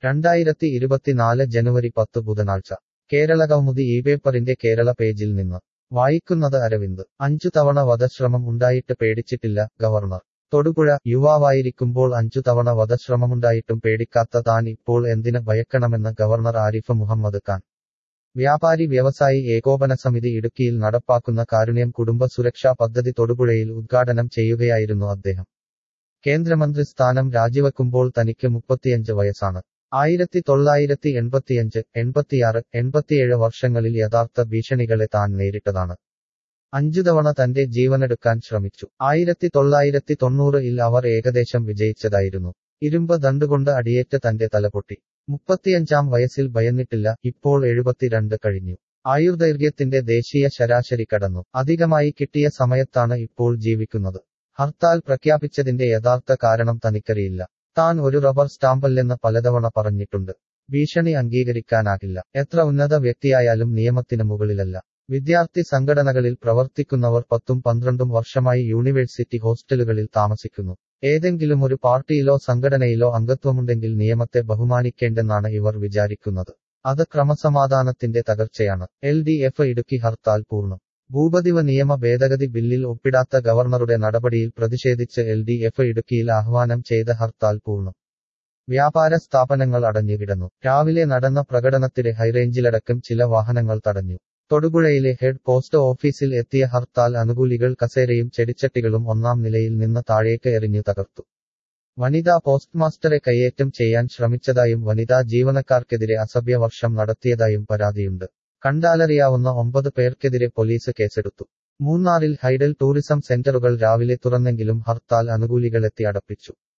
രണ്ടായിരത്തി ഇരുപത്തിനാല് ജനുവരി പത്ത് ബുധനാഴ്ച കേരളകൗമുദി ഈ പേപ്പറിന്റെ കേരള പേജിൽ നിന്ന് വായിക്കുന്നത് അരവിന്ദ് അഞ്ചു തവണ വധശ്രമം ഉണ്ടായിട്ട് പേടിച്ചിട്ടില്ല ഗവർണർ തൊടുപുഴ യുവാവായിരിക്കുമ്പോൾ അഞ്ചു തവണ വധശ്രമമുണ്ടായിട്ടും പേടിക്കാത്ത താൻ ഇപ്പോൾ എന്തിന് ഭയക്കണമെന്ന് ഗവർണർ ആരിഫ് മുഹമ്മദ് ഖാൻ വ്യാപാരി വ്യവസായി ഏകോപന സമിതി ഇടുക്കിയിൽ നടപ്പാക്കുന്ന കാരുണ്യം കുടുംബ സുരക്ഷാ പദ്ധതി തൊടുപുഴയിൽ ഉദ്ഘാടനം ചെയ്യുകയായിരുന്നു അദ്ദേഹം കേന്ദ്രമന്ത്രി സ്ഥാനം രാജിവെക്കുമ്പോൾ തനിക്ക് മുപ്പത്തിയഞ്ച് വയസ്സാണ് ആയിരത്തി തൊള്ളായിരത്തി എൺപത്തിയഞ്ച് എൺപത്തിയാറ് എൺപത്തിയേഴ് വർഷങ്ങളിൽ യഥാർത്ഥ ഭീഷണികളെ താൻ നേരിട്ടതാണ് അഞ്ചു തവണ തന്റെ ജീവനെടുക്കാൻ ശ്രമിച്ചു ആയിരത്തി തൊള്ളായിരത്തി തൊണ്ണൂറിൽ അവർ ഏകദേശം വിജയിച്ചതായിരുന്നു ഇരുമ്പ് ദണ്ടുകൊണ്ട് അടിയേറ്റ് തന്റെ തലപൊട്ടി മുപ്പത്തിയഞ്ചാം വയസ്സിൽ ഭയന്നിട്ടില്ല ഇപ്പോൾ എഴുപത്തിരണ്ട് കഴിഞ്ഞു ആയുർദൈർഘ്യത്തിന്റെ ദേശീയ ശരാശരി കടന്നു അധികമായി കിട്ടിയ സമയത്താണ് ഇപ്പോൾ ജീവിക്കുന്നത് ഹർത്താൽ പ്രഖ്യാപിച്ചതിന്റെ യഥാർത്ഥ കാരണം തനിക്കറിയില്ല താൻ ഒരു റബ്ബർ സ്റ്റാമ്പല്ലെന്ന് പലതവണ പറഞ്ഞിട്ടുണ്ട് ഭീഷണി അംഗീകരിക്കാനാകില്ല എത്ര ഉന്നത വ്യക്തിയായാലും നിയമത്തിന് മുകളിലല്ല വിദ്യാർത്ഥി സംഘടനകളിൽ പ്രവർത്തിക്കുന്നവർ പത്തും പന്ത്രണ്ടും വർഷമായി യൂണിവേഴ്സിറ്റി ഹോസ്റ്റലുകളിൽ താമസിക്കുന്നു ഏതെങ്കിലും ഒരു പാർട്ടിയിലോ സംഘടനയിലോ അംഗത്വമുണ്ടെങ്കിൽ നിയമത്തെ ബഹുമാനിക്കേണ്ടെന്നാണ് ഇവർ വിചാരിക്കുന്നത് അത് ക്രമസമാധാനത്തിന്റെ തകർച്ചയാണ് L D F Idukki hartal പൂർണ്ണം ഭൂപതിവ നിയമ ഭേദഗതി ബില്ലിൽ ഒപ്പിടാത്ത ഗവർണറുടെ നടപടിയിൽ പ്രതിഷേധിച്ച് എൽ ഡി എഫ് ഇടുക്കിയിൽ ആഹ്വാനം ചെയ്ത ഹർത്താൽ പൂർണ്ണം വ്യാപാര സ്ഥാപനങ്ങൾ അടഞ്ഞുകിടന്നു രാവിലെ നടന്ന പ്രകടനത്തിലെ ഹൈറേഞ്ചിലടക്കം ചില വാഹനങ്ങൾ തടഞ്ഞു തൊടുപുഴയിലെ ഹെഡ് പോസ്റ്റ് ഓഫീസിൽ എത്തിയ ഹർത്താൽ അനുകൂലികൾ കസേരയും ചെടിച്ചട്ടികളും ഒന്നാം നിലയിൽ നിന്ന് താഴേക്ക് എറിഞ്ഞു തകർത്തു വനിതാ പോസ്റ്റ്മാസ്റ്ററെ കയ്യേറ്റം ചെയ്യാൻ ശ്രമിച്ചതായും വനിതാ ജീവനക്കാർക്കെതിരെ അസഭ്യവർഷം നടത്തിയതായും പരാതിയുണ്ട് കണ്ടാലറിയാവുന്ന ഒമ്പത് പേർക്കെതിരെ പോലീസ് കേസെടുത്തു മൂന്നാറിൽ ഹൈഡൽ ടൂറിസം സെന്ററുകൾ രാവിലെ തുറന്നെങ്കിലും ഹർത്താൽ അനുകൂലികളെത്തി അടപ്പിച്ചു